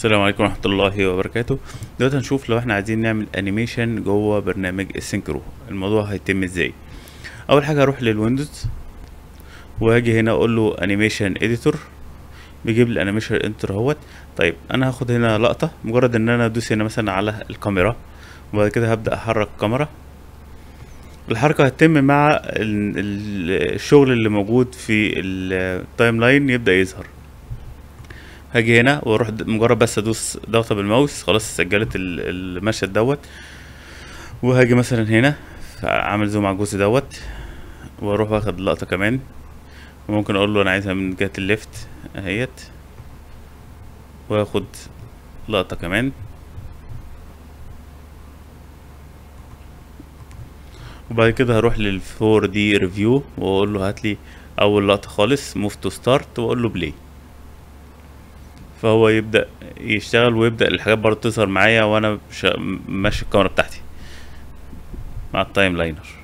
السلام عليكم ورحمة الله وبركاته دلوقتي هنشوف لو احنا عايزين نعمل انيميشن جوه برنامج السينكرو الموضوع هيتم ازاي اول حاجة هروح للويندوز واجي هنا اقول له انيميشن اديتور بيجيب لي الانيميشن انتر اهوت طيب انا هاخد هنا لقطة مجرد ان انا ادوس هنا مثلا على الكاميرا وبعد كده هبدأ احرك الكاميرا الحركة هتتم مع ال- ال- الشغل اللي موجود في التايم لاين يبدأ يظهر هاجي هنا واروح د- مجرد بس ادوس ضغطة بالماوس خلاص سجلت ال- المشهد دوت وهاجي مثلا هنا عامل زوم على الجزء دوت واروح واخد لقطة كمان وممكن اقول له انا عايزها من جهة الليفت اهيت واخد لقطة كمان وبعد كده هروح لل 4 دي ريفيو واقول له هات لي اول لقطة خالص موف تو ستارت واقول له بلاي فهو يبدأ يشتغل ويبدأ الحاجات برضه تظهر معايا وانا شا- ماشي الكاميرا بتاعتي مع التايم لاينر